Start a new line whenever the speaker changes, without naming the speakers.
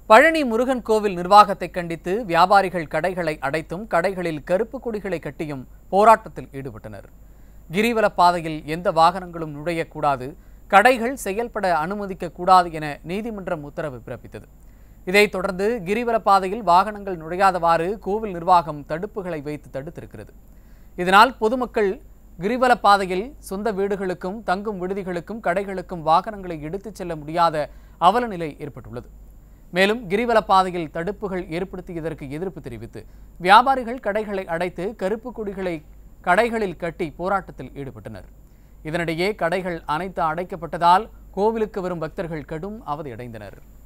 பழனி முருகன் கோவில் நிர்வாகத்தை கண்டித்து வியாபாரிகள் கடைகளை அடைத்தும் கடைகளில் கருப்பு கொடிகளை கட்டியும் போராட்டத்தில் ஈடுபட்டனர் கிரிவல பாதையில் எந்த வாகனங்களும் நுழையக்கூடாது கடைகள் செயல்பட அனுமதிக்க கூடாது என நீதிமன்றம் உத்தரவு பிறப்பித்தது இதைத் தொடர்ந்து கிரிவல பாதையில் வாகனங்கள் நுழையாதவாறு கோவில் நிர்வாகம் தடுப்புகளை வைத்து தடுத்திருக்கிறது இதனால் பொதுமக்கள் கிரிவல பாதையில் சொந்த வீடுகளுக்கும் தங்கும் விடுதிகளுக்கும் கடைகளுக்கும் வாகனங்களை எடுத்துச் செல்ல முடியாத அவல நிலை ஏற்பட்டுள்ளது மேலும் கிரிவல பாதையில் தடுப்புகள் ஏற்படுத்தியதற்கு எதிர்ப்பு தெரிவித்து வியாபாரிகள் கடைகளை அடைத்து கருப்பு கொடிகளை கடைகளில் கட்டி போராட்டத்தில் ஈடுபட்டனர் இதனிடையே கடைகள் அனைத்து அடைக்கப்பட்டதால் கோவிலுக்கு வரும் பக்தர்கள் கடும் அவதியடைந்தனர்